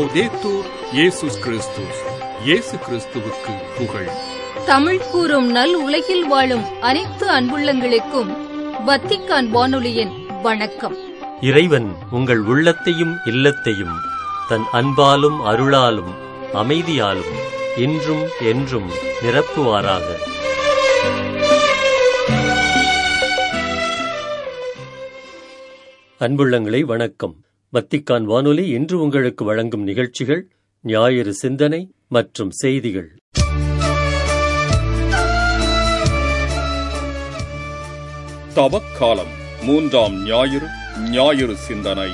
லௌதேத்தூர் இயேசுஸ் கிறிஸ்துஸ் இயேசு கிறிஸ்துவுக்கு புகழ் தமிழ் கூறும் நல் உலகில் வாழும் அனைத்து அன்புள்ளங்களுக்கும் வத்திக்கான் வானொலியின் வணக்கம் இறைவன் உங்கள் உள்ளத்தையும் இல்லத்தையும் தன் அன்பாலும் அருளாலும் அமைதியாலும் இன்றும் என்றும் நிரப்புவாராக அன்புள்ளங்களை வணக்கம் வத்திக்கான் வானொலி இன்று உங்களுக்கு வழங்கும் நிகழ்ச்சிகள் ஞாயிறு சிந்தனை மற்றும் செய்திகள் தவக்காலம் மூன்றாம் ஞாயிறு ஞாயிறு சிந்தனை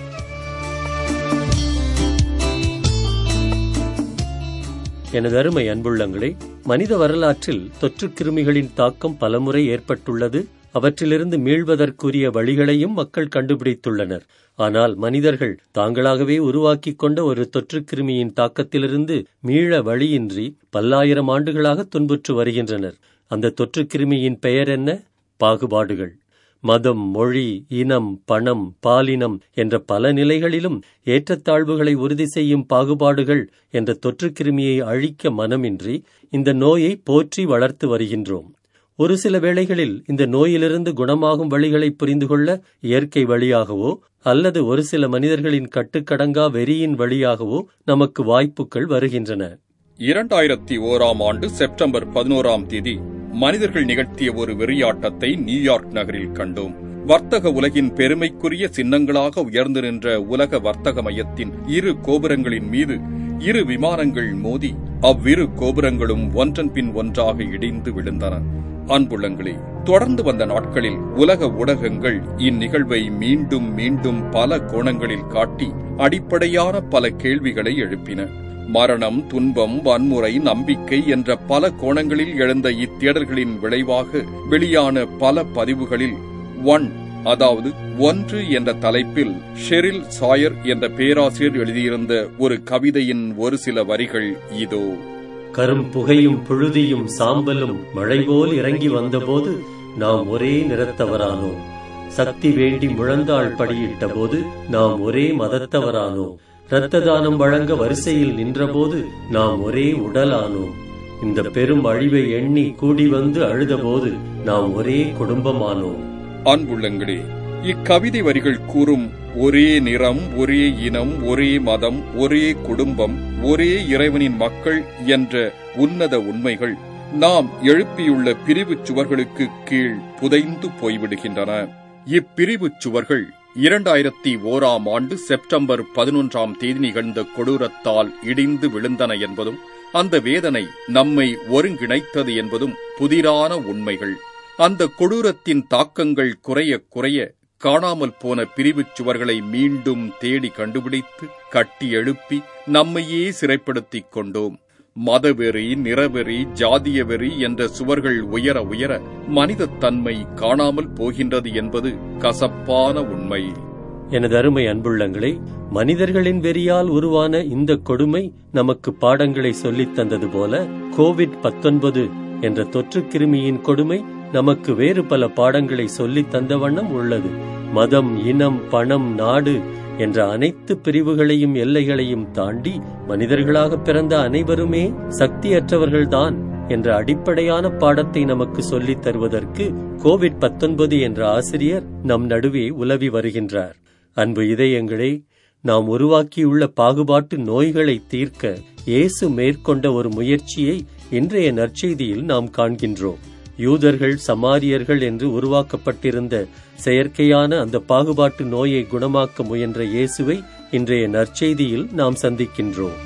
எனது அருமை அன்புள்ளங்களே மனித வரலாற்றில் தொற்றுக் கிருமிகளின் தாக்கம் பலமுறை ஏற்பட்டுள்ளது அவற்றிலிருந்து மீள்வதற்குரிய வழிகளையும் மக்கள் கண்டுபிடித்துள்ளனர் ஆனால் மனிதர்கள் தாங்களாகவே உருவாக்கிக் கொண்ட ஒரு தொற்றுக் கிருமியின் தாக்கத்திலிருந்து மீள வழியின்றி பல்லாயிரம் ஆண்டுகளாக துன்புற்று வருகின்றனர் அந்த தொற்றுக் கிருமியின் பெயர் என்ன பாகுபாடுகள் மதம் மொழி இனம் பணம் பாலினம் என்ற பல நிலைகளிலும் ஏற்றத்தாழ்வுகளை உறுதி செய்யும் பாகுபாடுகள் என்ற தொற்றுக் கிருமியை அழிக்க மனமின்றி இந்த நோயை போற்றி வளர்த்து வருகின்றோம் ஒரு சில வேளைகளில் இந்த நோயிலிருந்து குணமாகும் வழிகளை புரிந்து கொள்ள இயற்கை வழியாகவோ அல்லது ஒரு சில மனிதர்களின் கட்டுக்கடங்கா வெறியின் வழியாகவோ நமக்கு வாய்ப்புகள் வருகின்றன இரண்டாயிரத்தி ஓராம் ஆண்டு செப்டம்பர் பதினோராம் தேதி மனிதர்கள் நிகழ்த்திய ஒரு வெறியாட்டத்தை நியூயார்க் நகரில் கண்டோம் வர்த்தக உலகின் பெருமைக்குரிய சின்னங்களாக உயர்ந்து நின்ற உலக வர்த்தக மையத்தின் இரு கோபுரங்களின் மீது இரு விமானங்கள் மோதி அவ்விரு கோபுரங்களும் ஒன்றன் பின் ஒன்றாக இடிந்து விழுந்தன அன்புள்ளங்களே தொடர்ந்து வந்த நாட்களில் உலக ஊடகங்கள் இந்நிகழ்வை மீண்டும் மீண்டும் பல கோணங்களில் காட்டி அடிப்படையான பல கேள்விகளை எழுப்பின மரணம் துன்பம் வன்முறை நம்பிக்கை என்ற பல கோணங்களில் எழுந்த இத்தேடல்களின் விளைவாக வெளியான பல பதிவுகளில் ஒன் அதாவது ஒன்று என்ற தலைப்பில் ஷெரில் சாயர் என்ற பேராசிரியர் எழுதியிருந்த ஒரு கவிதையின் ஒரு சில வரிகள் இதோ கரும் புகையும் புழுதியும் சாம்பலும் மழை போல் இறங்கி வந்தபோது நாம் ஒரே நிறத்தவரானோம் சக்தி வேண்டி முழந்தாள் படியிட்ட போது நாம் ஒரே மதத்தவரானோம் இரத்த தானம் வழங்க வரிசையில் நின்றபோது நாம் ஒரே உடலானோம் இந்த பெரும் அழிவை எண்ணி கூடி வந்து அழுதபோது நாம் ஒரே குடும்பமானோம் அன்புள்ளங்களே இக்கவிதை வரிகள் கூறும் ஒரே நிறம் ஒரே இனம் ஒரே மதம் ஒரே குடும்பம் ஒரே இறைவனின் மக்கள் என்ற உன்னத உண்மைகள் நாம் எழுப்பியுள்ள பிரிவுச் சுவர்களுக்கு கீழ் புதைந்து போய்விடுகின்றன இப்பிரிவுச் சுவர்கள் இரண்டாயிரத்தி ஓராம் ஆண்டு செப்டம்பர் பதினொன்றாம் தேதி நிகழ்ந்த கொடூரத்தால் இடிந்து விழுந்தன என்பதும் அந்த வேதனை நம்மை ஒருங்கிணைத்தது என்பதும் புதிரான உண்மைகள் அந்த கொடூரத்தின் தாக்கங்கள் குறைய குறைய காணாமல் போன பிரிவுச் சுவர்களை மீண்டும் தேடி கண்டுபிடித்து கட்டி எழுப்பி நம்மையே சிறைப்படுத்திக் கொண்டோம் மதவெறி நிறவெறி ஜாதிய வெறி என்ற சுவர்கள் உயர உயர மனித தன்மை காணாமல் போகின்றது என்பது கசப்பான உண்மை எனது அருமை அன்புள்ளங்களே மனிதர்களின் வெறியால் உருவான இந்த கொடுமை நமக்கு பாடங்களை சொல்லித் தந்தது போல கோவிட் பத்தொன்பது என்ற தொற்று கிருமியின் கொடுமை நமக்கு வேறு பல பாடங்களை சொல்லித் தந்த வண்ணம் உள்ளது மதம் இனம் பணம் நாடு என்ற அனைத்து பிரிவுகளையும் எல்லைகளையும் தாண்டி மனிதர்களாக பிறந்த அனைவருமே சக்தியற்றவர்கள்தான் என்ற அடிப்படையான பாடத்தை நமக்கு சொல்லித் தருவதற்கு கோவிட் பத்தொன்பது என்ற ஆசிரியர் நம் நடுவே உலவி வருகின்றார் அன்பு இதயங்களே நாம் உருவாக்கியுள்ள பாகுபாட்டு நோய்களை தீர்க்க இயேசு மேற்கொண்ட ஒரு முயற்சியை இன்றைய நற்செய்தியில் நாம் காண்கின்றோம் யூதர்கள் சமாரியர்கள் என்று உருவாக்கப்பட்டிருந்த செயற்கையான அந்த பாகுபாட்டு நோயை குணமாக்க முயன்ற இயேசுவை இன்றைய நற்செய்தியில் நாம் சந்திக்கின்றோம்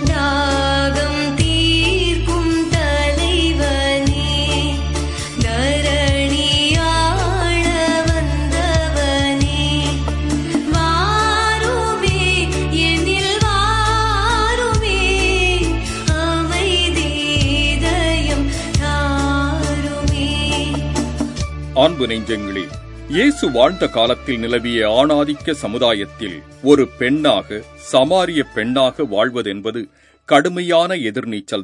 தாகம் தீர்க்கும் தலைவனே நரணியாள வந்தவனே வாருமே என்னில் வாருமே அமைதி இதயம் தாருமே அன்பு நெஞ்சங்களே இயேசு வாழ்ந்த காலத்தில் நிலவிய ஆணாதிக்க சமுதாயத்தில் ஒரு பெண்ணாக சமாரிய பெண்ணாக வாழ்வதென்பது கடுமையான எதிர்நீச்சல்தான்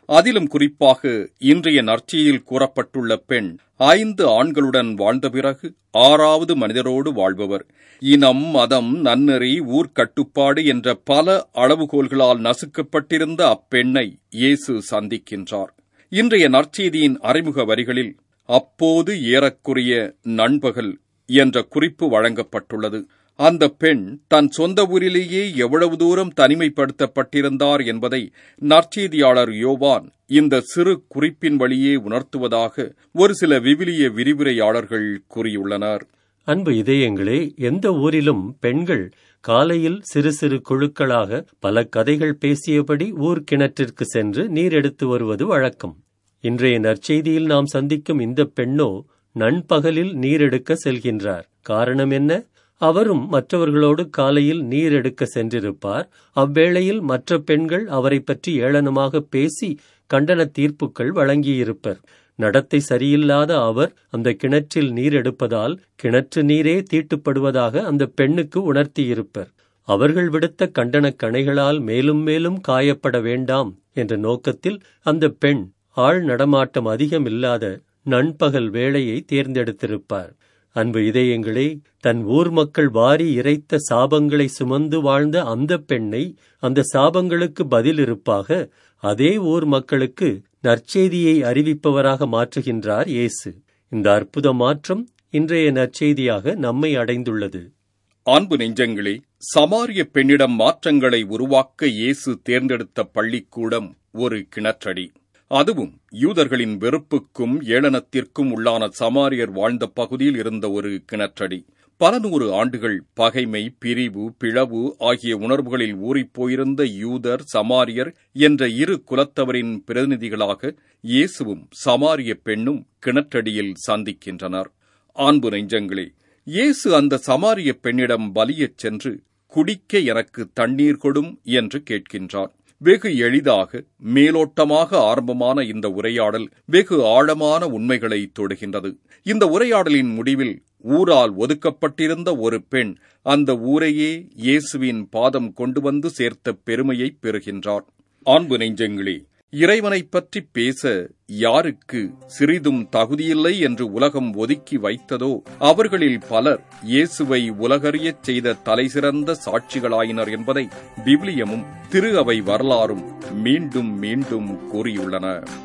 அதிலும் குறிப்பாக இன்றைய நற்செய்தியில் கூறப்பட்டுள்ள பெண் ஐந்து ஆண்களுடன் வாழ்ந்த பிறகு ஆறாவது மனிதரோடு வாழ்பவர் இனம் மதம் நன்னெறி ஊர்க்கட்டுப்பாடு என்ற பல அளவுகோல்களால் நசுக்கப்பட்டிருந்த அப்பெண்ணை இயேசு சந்திக்கின்றார் இன்றைய நற்செய்தியின் அறிமுக வரிகளில் அப்போது ஏறக்குறைய நண்பகல் என்ற குறிப்பு வழங்கப்பட்டுள்ளது அந்த பெண் தன் சொந்த ஊரிலேயே எவ்வளவு தூரம் தனிமைப்படுத்தப்பட்டிருந்தார் என்பதை நற்செய்தியாளர் யோவான் இந்த சிறு குறிப்பின் வழியே உணர்த்துவதாக ஒரு சில விவிலிய விரிவுரையாளர்கள் கூறியுள்ளனர் அன்பு இதயங்களே எந்த ஊரிலும் பெண்கள் காலையில் சிறு சிறு குழுக்களாக பல கதைகள் பேசியபடி ஊர் கிணற்றிற்கு சென்று நீர் எடுத்து வருவது வழக்கம் இன்றைய நற்செய்தியில் நாம் சந்திக்கும் இந்த பெண்ணோ நண்பகலில் நீர் எடுக்க செல்கின்றார் காரணம் என்ன அவரும் மற்றவர்களோடு காலையில் நீர் எடுக்க சென்றிருப்பார் அவ்வேளையில் மற்ற பெண்கள் அவரை பற்றி ஏளனமாக பேசி கண்டன தீர்ப்புகள் வழங்கியிருப்பர் நடத்தை சரியில்லாத அவர் அந்த கிணற்றில் நீர் எடுப்பதால் கிணற்று நீரே தீட்டுப்படுவதாக அந்த பெண்ணுக்கு உணர்த்தியிருப்பர் அவர்கள் விடுத்த கண்டனக் கணைகளால் மேலும் மேலும் காயப்பட வேண்டாம் என்ற நோக்கத்தில் அந்த பெண் ஆள் நடமாட்டம் அதிகமில்லாத நண்பகல் வேளையை தேர்ந்தெடுத்திருப்பார் அன்பு இதயங்களே தன் ஊர் மக்கள் வாரி இறைத்த சாபங்களை சுமந்து வாழ்ந்த அந்த பெண்ணை அந்த சாபங்களுக்கு பதில் இருப்பாக அதே ஊர் மக்களுக்கு நற்செய்தியை அறிவிப்பவராக மாற்றுகின்றார் இயேசு இந்த அற்புத மாற்றம் இன்றைய நற்செய்தியாக நம்மை அடைந்துள்ளது அன்பு நெஞ்சங்களே சமாரிய பெண்ணிடம் மாற்றங்களை உருவாக்க இயேசு தேர்ந்தெடுத்த பள்ளிக்கூடம் ஒரு கிணற்றடி அதுவும் யூதர்களின் வெறுப்புக்கும் ஏளனத்திற்கும் உள்ளான சமாரியர் வாழ்ந்த பகுதியில் இருந்த ஒரு கிணற்றடி பல நூறு ஆண்டுகள் பகைமை பிரிவு பிளவு ஆகிய உணர்வுகளில் ஊறிப்போயிருந்த யூதர் சமாரியர் என்ற இரு குலத்தவரின் பிரதிநிதிகளாக இயேசுவும் சமாரிய பெண்ணும் கிணற்றடியில் சந்திக்கின்றனர் அன்பு நெஞ்சங்களே இயேசு அந்த சமாரிய பெண்ணிடம் வலியச் சென்று குடிக்க எனக்கு தண்ணீர் கொடும் என்று கேட்கின்றார் வெகு எளிதாக மேலோட்டமாக ஆரம்பமான இந்த உரையாடல் வெகு ஆழமான உண்மைகளை தொடுகின்றது இந்த உரையாடலின் முடிவில் ஊரால் ஒதுக்கப்பட்டிருந்த ஒரு பெண் அந்த ஊரையே இயேசுவின் பாதம் கொண்டு வந்து சேர்த்த பெருமையை பெறுகின்றார் அன்பு நெஞ்சங்களே இறைவனைப் பற்றி பேச யாருக்கு சிறிதும் தகுதியில்லை என்று உலகம் ஒதுக்கி வைத்ததோ அவர்களில் பலர் இயேசுவை உலகறியச் செய்த தலைசிறந்த சாட்சிகளாயினர் என்பதை பிப்லியமும் திரு அவை வரலாறும் மீண்டும் மீண்டும் கூறியுள்ளன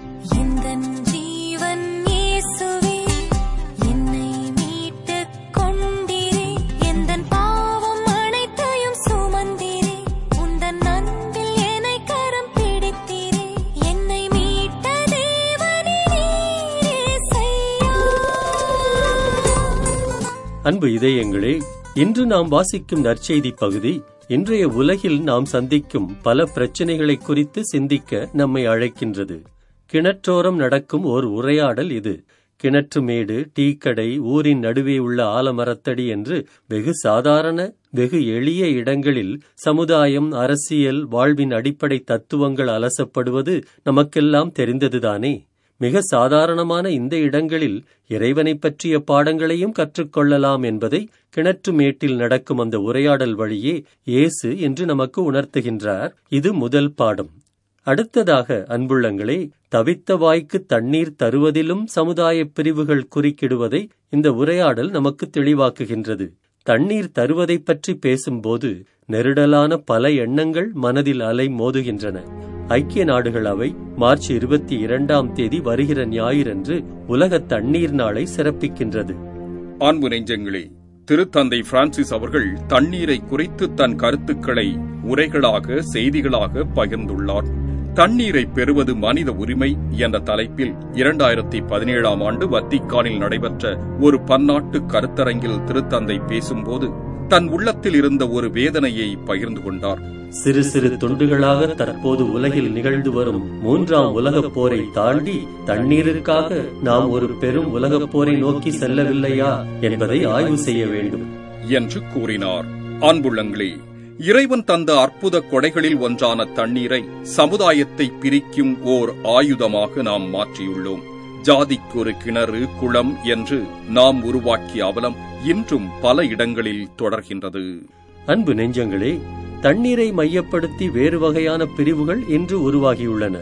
எந்தன் ஜீவன் இயேசுவே என்னை மீட்டுக் கொண்டீரே எந்தன் பாவம் அனைத்தையும் சுமந்தீரே உந்தன் அன்பில் என்னை கரம் பிடித்தீரே என்னை மீட்ட தேவனே நீரே செய்யா அன்பு இதயங்களே இன்று நாம் வாசிக்கும் நற்செய்தி பகுதி இன்றைய உலகில் நாம் சந்திக்கும் பல பிரச்சனைகளை குறித்து சிந்திக்க நம்மை அழைக்கின்றது கிணற்றோரம் நடக்கும் ஓர் உரையாடல் இது கிணற்று மேடு டீக்கடை ஊரின் நடுவே உள்ள ஆலமரத்தடி என்று வெகு சாதாரண வெகு எளிய இடங்களில் சமுதாயம் அரசியல் வாழ்வின் அடிப்படை தத்துவங்கள் அலசப்படுவது நமக்கெல்லாம் தெரிந்ததுதானே மிக சாதாரணமான இந்த இடங்களில் இறைவனைப் பற்றிய பாடங்களையும் கற்றுக்கொள்ளலாம் என்பதை கிணற்று மேட்டில் நடக்கும் அந்த உரையாடல் வழியே இயேசு என்று நமக்கு உணர்த்துகின்றார் இது முதல் பாடம் அடுத்ததாக அன்புள்ளங்களே தவித்த வாய்க்கு தண்ணீர் தருவதிலும் சமுதாய பிரிவுகள் குறுக்கிடுவதை இந்த உரையாடல் நமக்கு தெளிவாக்குகின்றது தண்ணீர் தருவதைப் பற்றி பேசும்போது நெருடலான பல எண்ணங்கள் மனதில் அலை மோதுகின்றன ஐக்கிய நாடுகள் அவை மார்ச் இருபத்தி இரண்டாம் தேதி வருகிற ஞாயிறன்று உலக தண்ணீர் நாளை சிறப்பிக்கின்றது அன்பு நெஞ்சங்களே திருத்தந்தை பிரான்சிஸ் அவர்கள் தண்ணீரை குறித்து தன் கருத்துக்களை உரைகளாக செய்திகளாக பகிர்ந்துள்ளார் தண்ணீரை பெறுவது மனித உரிமை என்ற தலைப்பில் இரண்டாயிரத்தி பதினேழாம் ஆண்டு வத்திக்கானில் நடைபெற்ற ஒரு பன்னாட்டு கருத்தரங்கில் திருத்தந்தை பேசும்போது தன் உள்ளத்தில் இருந்த ஒரு வேதனையை பகிர்ந்து கொண்டார் சிறு சிறு துண்டுகளாக தற்போது உலகில் நிகழ்ந்து வரும் மூன்றாம் உலகப் போரை தாண்டி தண்ணீருக்காக நாம் ஒரு பெரும் உலகப் போரை நோக்கி செல்லவில்லையா என்பதை ஆய்வு செய்ய வேண்டும் என்று கூறினார் அன்புள்ளங்களே இறைவன் தந்த அற்புத கொடைகளில் ஒன்றான தண்ணீரை சமுதாயத்தை பிரிக்கும் ஓர் ஆயுதமாக நாம் மாற்றியுள்ளோம் ஜாதிக்கு ஒரு கிணறு குளம் என்று நாம் உருவாக்கிய அவலம் இன்றும் பல இடங்களில் தொடர்கின்றது அன்பு நெஞ்சங்களே தண்ணீரை மையப்படுத்தி வேறு வகையான பிரிவுகள் இன்று உருவாகியுள்ளன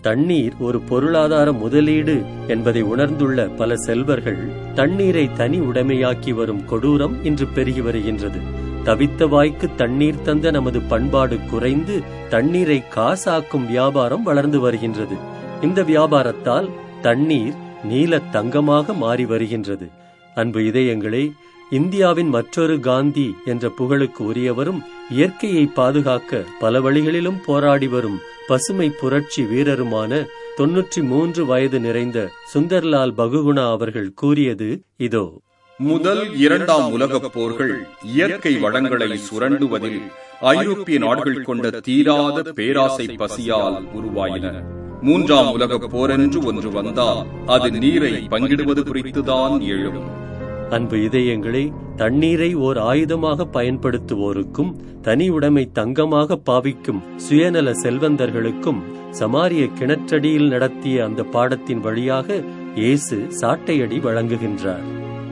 தண்ணீர் ஒரு பொருளாதார முதலீடு என்பதை உணர்ந்துள்ள பல செல்வர்கள் தண்ணீரை தனி உடைமையாக்கி வரும் கொடூரம் இன்று பெருகி வருகின்றது தவித்த வாய்க்கு தண்ணீர் தந்த நமது பண்பாடு குறைந்து தண்ணீரை காசாக்கும் வியாபாரம் வளர்ந்து வருகின்றது இந்த வியாபாரத்தால் தண்ணீர் நீல தங்கமாக மாறி வருகின்றது அன்பு இதயங்களே இந்தியாவின் மற்றொரு காந்தி என்ற புகழுக்கு உரியவரும் இயற்கையை பாதுகாக்க பல வழிகளிலும் போராடி வரும் பசுமை புரட்சி வீரருமான தொன்னூற்றி மூன்று வயது நிறைந்த சுந்தர்லால் பகுகுணா அவர்கள் கூறியது இதோ முதல் இரண்டாம் உலகப் போர்கள் இயற்கை வளங்களை சுரண்டுவதில் ஐரோப்பிய நாடுகள் கொண்ட தீராத பேராசை பசியால் உருவாயின மூன்றாம் உலகப் போரென்று ஒன்று வந்தால் அது நீரை பங்கிடுவது குறித்துதான் எழும் அன்பு இதயங்களே தண்ணீரை ஓர் ஆயுதமாக பயன்படுத்துவோருக்கும் தனி உடைமை தங்கமாக பாவிக்கும் சுயநல செல்வந்தர்களுக்கும் சமாரிய கிணற்றடியில் நடத்திய அந்த பாடத்தின் வழியாக இயேசு சாட்டையடி வழங்குகின்றார்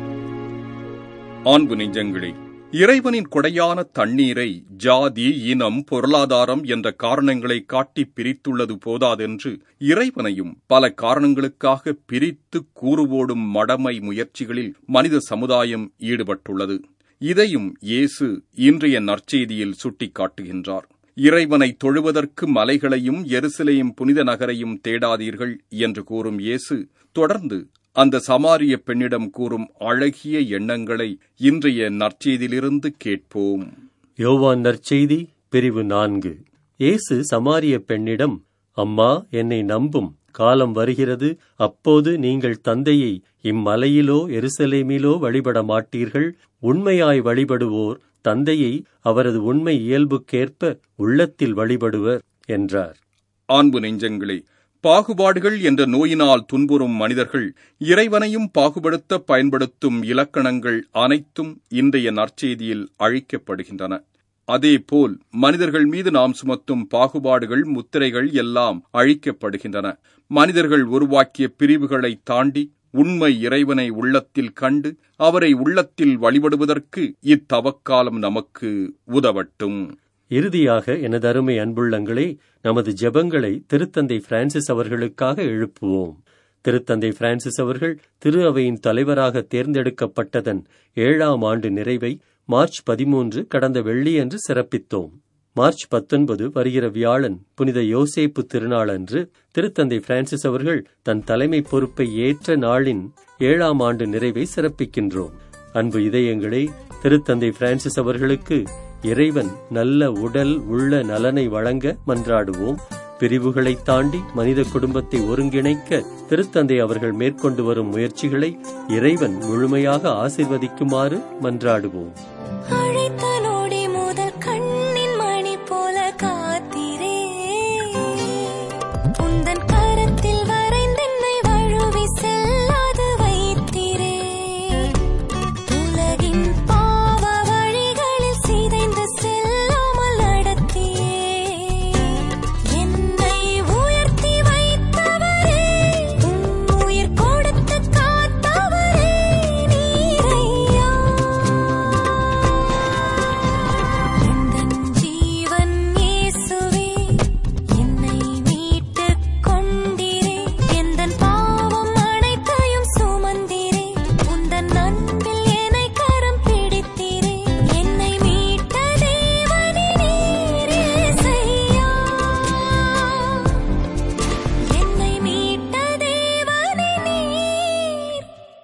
ஆண்பு நெஞ்சங்களே இறைவனின் கொடையான தண்ணீரை ஜாதி இனம் பொருளாதாரம் என்ற காரணங்களை காட்டி பிரித்துள்ளது போதாதென்று இறைவனையும் பல காரணங்களுக்காக பிரித்து கூறுவோடும் மடமை முயற்சிகளில் மனித சமுதாயம் ஈடுபட்டுள்ளது இதையும் இயேசு இன்றைய நற்செய்தியில் சுட்டிக்காட்டுகின்றார் இறைவனை தொழுவதற்கு மலைகளையும் எருசலேம் புனித நகரையும் தேடாதீர்கள் என்று கூறும் இயேசு தொடர்ந்து அந்த சமாரிய பெண்ணிடம் கூறும் அழகிய எண்ணங்களை இன்றைய நற்செய்தியிலிருந்து கேட்போம் யோவான் நற்செய்தி பிரிவு நான்கு இயேசு சமாரிய பெண்ணிடம் அம்மா என்னை நம்பும் காலம் வருகிறது அப்போது நீங்கள் தந்தையை இம்மலையிலோ எருசலேமிலோ வழிபட மாட்டீர்கள் உண்மையாய் வழிபடுவோர் தந்தையை அவரது உண்மை இயல்புக்கேற்ப உள்ளத்தில் வழிபடுவர் என்றார் ஆண்பு நெஞ்சங்களே பாகுபாடுகள் என்ற நோயினால் துன்புறும் மனிதர்கள் இறைவனையும் பாகுபடுத்த பயன்படுத்தும் இலக்கணங்கள் அனைத்தும் இன்றைய நற்செய்தியில் அழிக்கப்படுகின்றன அதேபோல் மனிதர்கள் மீது நாம் சுமத்தும் பாகுபாடுகள் முத்திரைகள் எல்லாம் அழிக்கப்படுகின்றன மனிதர்கள் உருவாக்கிய பிரிவுகளை தாண்டி உண்மை இறைவனை உள்ளத்தில் கண்டு அவரை உள்ளத்தில் வழிபடுவதற்கு இத்தவக்காலம் நமக்கு உதவட்டும் இறுதியாக எனது அருமை அன்புள்ளங்களே நமது ஜெபங்களை திருத்தந்தை பிரான்சிஸ் அவர்களுக்காக எழுப்புவோம் திருத்தந்தை பிரான்சிஸ் அவர்கள் திரு அவையின் தலைவராக தேர்ந்தெடுக்கப்பட்டதன் ஏழாம் ஆண்டு நிறைவை மார்ச் பதிமூன்று கடந்த வெள்ளியன்று சிறப்பித்தோம் மார்ச் பத்தொன்பது வருகிற வியாழன் புனித யோசேப்பு திருநாளன்று திருத்தந்தை பிரான்சிஸ் அவர்கள் தன் தலைமை பொறுப்பை ஏற்ற நாளின் ஏழாம் ஆண்டு நிறைவை சிறப்பிக்கின்றோம் அன்பு இதயங்களே திருத்தந்தை பிரான்சிஸ் அவர்களுக்கு இறைவன் நல்ல உடல் உள்ள நலனை வழங்க மன்றாடுவோம் பிரிவுகளை தாண்டி மனித குடும்பத்தை ஒருங்கிணைக்க திருத்தந்தை அவர்கள் மேற்கொண்டு வரும் முயற்சிகளை இறைவன் முழுமையாக ஆசிர்வதிக்குமாறு மன்றாடுவோம் அழைத்த நொடி முதல் கண்ணின் மணி போல காத்திரே உந்தன் கரத்தில் வரைந்தென்னை வழுவி செல்லாது வைத்திரே உலகின் பாவ வழிகளில் சிதைந்து செல்லாமல் நடத்தியே என்னை உயர்த்தி வைத்தவரே உம் உயிர் கொடுத்து காத்தவரே நீரையா எந்தன் ஜீவன் இயேசுவே என்னை மீட்டுக் கொண்டீரே எந்தன் பாவம் அனைத்தையும் சுமந்தீரே உந்தன் அன்பில் என்னை கரம் பிடித்தீரே என்னை மீட்ட தேவனே நீரே செய்யா என்னை மீட்ட தேவனே நீர்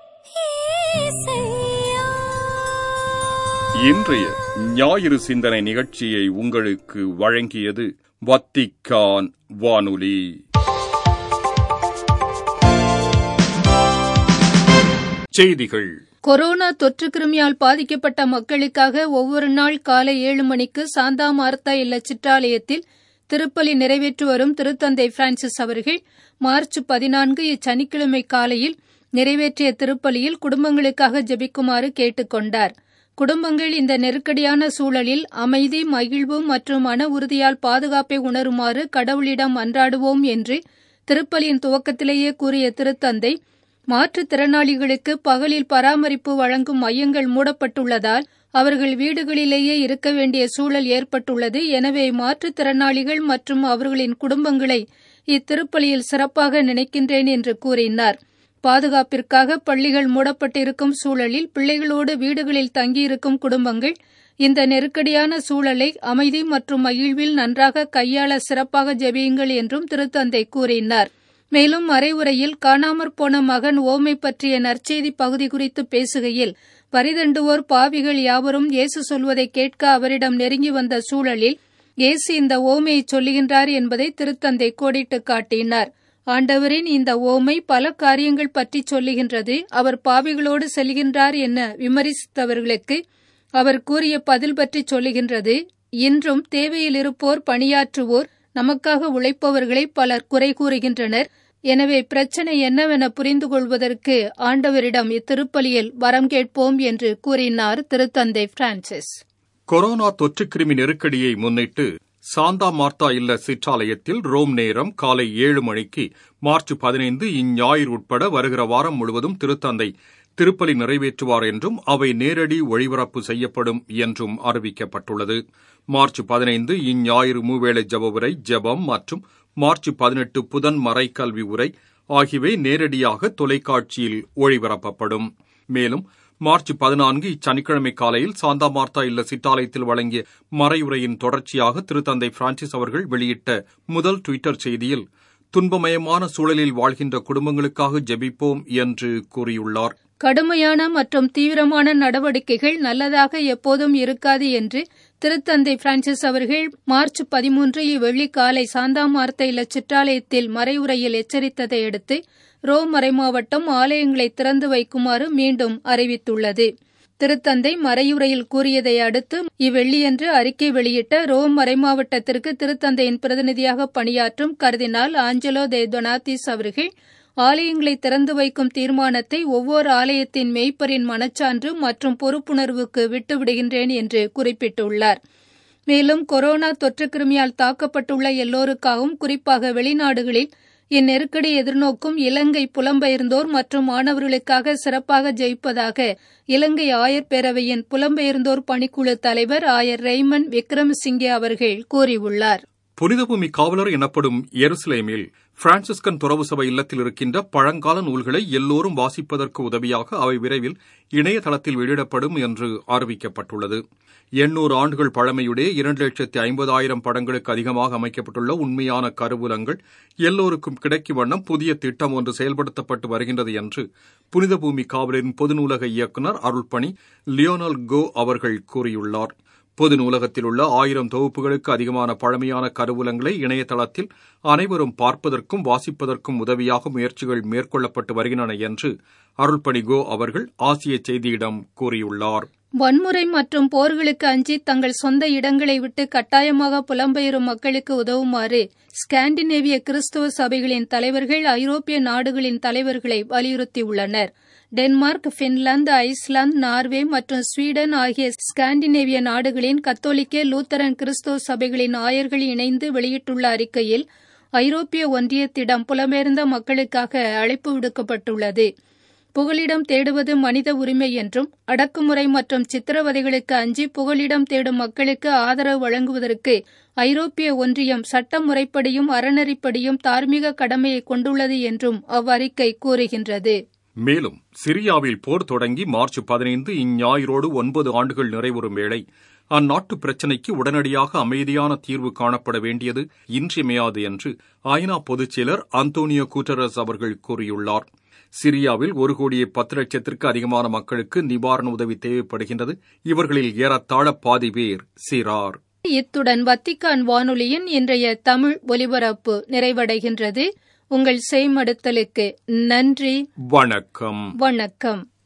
ஏசையா இன்றைய ஞாயிறு சிந்தனை நிகழ்ச்சியை உங்களுக்கு வழங்கியது வத்திக்கான் வானொலி செய்திகள் கொரோனா தொற்று கிருமியால் பாதிக்கப்பட்ட மக்களுக்காக ஒவ்வொரு நாள் காலை ஏழு மணிக்கு சாந்தா மார்த்தா இல்ல சிற்றாலயத்தில் திருப்பலி நிறைவேற்றி வரும் திருத்தந்தை பிரான்சிஸ் அவர்கள் மார்ச் பதினான்கு இச்சனிக்கிழமை காலையில் நிறைவேற்றிய திருப்பலியில் குடும்பங்களுக்காக ஜெபிக்குமாறு கேட்டுக் கொண்டார் குடும்பங்கள் இந்த நெருக்கடியான சூழலில் அமைதி மகிழ்வு மற்றும் மன உறுதியால் பாதுகாப்பை உணருமாறு கடவுளிடம் அன்றாடுவோம் என்று திருப்பலியின் துவக்கத்திலேயே கூறிய திருத்தந்தை மாற்றுத்திறனாளிகளுக்கு பகலில் பராமரிப்பு வழங்கும் மையங்கள் மூடப்பட்டுள்ளதால் அவர்கள் வீடுகளிலேயே இருக்க வேண்டிய சூழல் ஏற்பட்டுள்ளது எனவே மாற்றுத்திறனாளிகள் மற்றும் அவர்களின் குடும்பங்களை இத்திருப்பலியில் சிறப்பாக நினைக்கின்றேன் என்று கூறினார் பாதுகாப்பிற்காக பள்ளிகள் மூடப்பட்டிருக்கும் சூழலில் பிள்ளைகளோடு வீடுகளில் தங்கியிருக்கும் குடும்பங்கள் இந்த நெருக்கடியான சூழலை அமைதி மற்றும் மகிழ்வில் நன்றாக கையாள சிறப்பாக ஜெபியுங்கள் என்றும் திருத்தந்தை கூறினார் மேலும் மறைவுரையில் காணாமற் போன மகன் ஓமை பற்றிய நற்செய்தி பகுதி குறித்து பேசுகையில் பரிதண்டுவோர் பாவிகள் யாவரும் இயேசு சொல்வதை கேட்க அவரிடம் நெருங்கி வந்த சூழலில் இயேசு இந்த ஓமையை சொல்லுகின்றார் என்பதை திருத்தந்தை கோடிட்டு காட்டினார் ஆண்டவரின் இந்த ஓமை பல காரியங்கள் பற்றி சொல்லுகின்றது அவர் பாவிகளோடு செல்கின்றார் என விமரிசித்தவர்களுக்கு அவர் கூறிய பதில் பற்றி சொல்லுகின்றது இன்றும் தேவையில் இருப்போர் பணியாற்றுவோர் நமக்காக உழைப்பவர்களை பலர் குறை கூறுகின்றனர் எனவே பிரச்சனை என்னவென புரிந்து கொள்வதற்கு ஆண்டவரிடம் இத்திருப்பலியில் வரம் கேட்போம் என்று கூறினார் திருத்தந்தை பிரான்சிஸ் கொரோனா தொற்றுக்கிருமி நெருக்கடியை முன்னிட்டு சாந்தா மார்த்தா இல்ல சிற்றாலயத்தில் ரோம் நேரம் காலை ஏழு மணிக்கு மார்ச் பதினைந்து இஞ்ஞாயிறு உட்பட வருகிற வாரம் முழுவதும் திருத்தந்தை திருப்பலி நிறைவேற்றுவார் என்றும் அவை நேரடி ஒளிபரப்பு செய்யப்படும் என்றும் அறிவிக்கப்பட்டுள்ளது மார்ச் பதினைந்து இஞ்ஞாயிறு மூவேளை ஜப உரை ஜெபம் மற்றும் மார்ச் பதினெட்டு புதன் மறைக்கல்வி உரை ஆகியவை நேரடியாக தொலைக்காட்சியில் ஒளிபரப்பப்படும் மேலும் மார்ச் பதினான்கு இச்சனிக்கிழமை காலையில் சாந்தா மார்த்தா இல்ல சிட்டாலயத்தில் வழங்கிய மறையுரையின் தொடர்ச்சியாக திருத்தந்தை பிரான்சிஸ் அவர்கள் வெளியிட்ட முதல் டுவிட்டர் செய்தியில் துன்பமயமான சூழலில் வாழ்கின்ற குடும்பங்களுக்காக ஜெபிப்போம் என்று கூறியுள்ளார் கடுமையான மற்றும் தீவிரமான நடவடிக்கைகள் நல்லதாக எப்போதும் இருக்காது என்று திருத்தந்தை பிரான்சிஸ் அவர்கள் மார்ச் பதிமூன்று இவ்வெள்ளி காலை சாந்தா மார்த்த இல்ல சிற்றாலயத்தில் மறைவுரையில் எச்சரித்ததை அடுத்து ரோம் மறைமாவட்டம் ஆலயங்களை திறந்து வைக்குமாறு மீண்டும் அறிவித்துள்ளது திருத்தந்தை மறையுரையில் கூறியதை அடுத்து இவ்வெள்ளியன்று அறிக்கை வெளியிட்ட ரோம் மறைமாவட்டத்திற்கு திருத்தந்தையின் பிரதிநிதியாக பணியாற்றும் கர்தினால் ஆஞ்சலோ தே டொனாத்திஸ் அவர்கள் ஆலயங்களை திறந்து வைக்கும் தீர்மானத்தை ஒவ்வொரு ஆலயத்தின் மேய்ப்பரின் மனச்சான்று மற்றும் பொறுப்புணர்வுக்கு விட்டுவிடுகின்றேன் என்று குறிப்பிட்டுள்ளார் மேலும் கொரோனா தொற்று கிருமியால் தாக்கப்பட்டுள்ள எல்லோருக்காகவும் குறிப்பாக வெளிநாடுகளில் இந்நெருக்கடி எதிர்நோக்கும் இலங்கை புலம்பெயர்ந்தோர் மற்றும் மாணவர்களுக்காக சிறப்பாக ஜெயிப்பதாக இலங்கை ஆயர் பேரவையின் புலம்பெயர்ந்தோர் பணிக்குழு தலைவர் ஆயர் ரெய்மன் விக்ரமசிங்கே அவர்கள் கூறியுள்ளார் புனிதபூமி காவலர் எனப்படும் எருசலேமில் பிரான்சிஸ்கன் துறவு சபை இல்லத்தில் இருக்கின்ற பழங்கால நூல்களை எல்லோரும் வாசிப்பதற்கு உதவியாக அவை விரைவில் இணையதளத்தில் வெளியிடப்படும் என்று அறிவிக்கப்பட்டுள்ளது எண்ணூறு ஆண்டுகள் பழமையுடைய இரண்டு லட்சத்தி ஐம்பதாயிரம் படங்களுக்கு அதிகமாக அமைக்கப்பட்டுள்ள உண்மையான கருவூலங்கள் எல்லோருக்கும் கிடைக்கும் வண்ணம் புதிய திட்டம் ஒன்று செயல்படுத்தப்பட்டு வருகின்றது என்று புனித பூமி காவலரின் பொது நூலக இயக்குநர் அருள்பணி லியோனல் கோ அவர்கள் கூறியுள்ளார் பொது நூலகத்தில் உள்ள ஆயிரம் தொகுப்புகளுக்கு அதிகமான பழமையான கருவூலங்களை இணையதளத்தில் அனைவரும் பார்ப்பதற்கும் வாசிப்பதற்கும் உதவியாக முயற்சிகள் மேற்கொள்ளப்பட்டு வருகின்றன என்று அருள்பணி கோ அவர்கள் ஆசிய செய்தியிடம் கூறியுள்ளார் வன்முறை மற்றும் போர்களுக்கு அஞ்சி தங்கள் சொந்த இடங்களை விட்டு கட்டாயமாக புலம்பெயரும் மக்களுக்கு உதவுமாறு ஸ்காண்டினேவிய கிறிஸ்துவ சபைகளின் தலைவர்கள் ஐரோப்பிய நாடுகளின் தலைவர்களை வலியுறுத்தியுள்ளனர் டென்மார்க் பின்லாந்து ஐஸ்லாந்து நார்வே மற்றும் ஸ்வீடன் ஆகிய ஸ்காண்டினேவிய நாடுகளின் கத்தோலிக்க லூத்தரன் கிறிஸ்துவ சபைகளின் ஆயர்கள் இணைந்து வெளியிட்டுள்ள அறிக்கையில் ஐரோப்பிய ஒன்றியத்திடம் புலம்பெயர்ந்த மக்களுக்காக அழைப்பு விடுக்கப்பட்டுள்ளது புகலிடம் தேடுவது மனித உரிமை என்றும் அடக்குமுறை மற்றும் சித்திரவதைகளுக்கு அஞ்சி புகலிடம் தேடும் மக்களுக்கு ஆதரவு வழங்குவதற்கு ஐரோப்பிய ஒன்றியம் சட்ட முறைப்படியும் அறநெறிப்படியும் தார்மீக கடமையை கொண்டுள்ளது என்றும் அவ்வறிக்கை கூறுகின்றது மேலும் சிரியாவில் போர் தொடங்கி மார்ச் பதினைந்து இஞ்ஞாயிறோடு ஒன்பது ஆண்டுகள் நிறைவுறும் வேளை அந்நாட்டு பிரச்சினைக்கு உடனடியாக அமைதியான தீர்வு காணப்பட வேண்டியது இன்றியமையாது என்று ஐநா பொதுச் செயலர் அந்தோனியோ கூட்டரஸ் அவர்கள் கூறியுள்ளார் சிரியாவில் ஒரு கோடியே பத்து லட்சத்திற்கு அதிகமான மக்களுக்கு நிவாரண உதவி தேவைப்படுகின்றது இவர்களில் ஏறத்தாழ பாதி பேர் சிறார் இத்துடன் வத்திக்கான் வானொலியின் இன்றைய தமிழ் ஒலிபரப்பு நிறைவடைகின்றது உங்கள் செய்மடுத்தலுக்கு நன்றி வணக்கம் வணக்கம்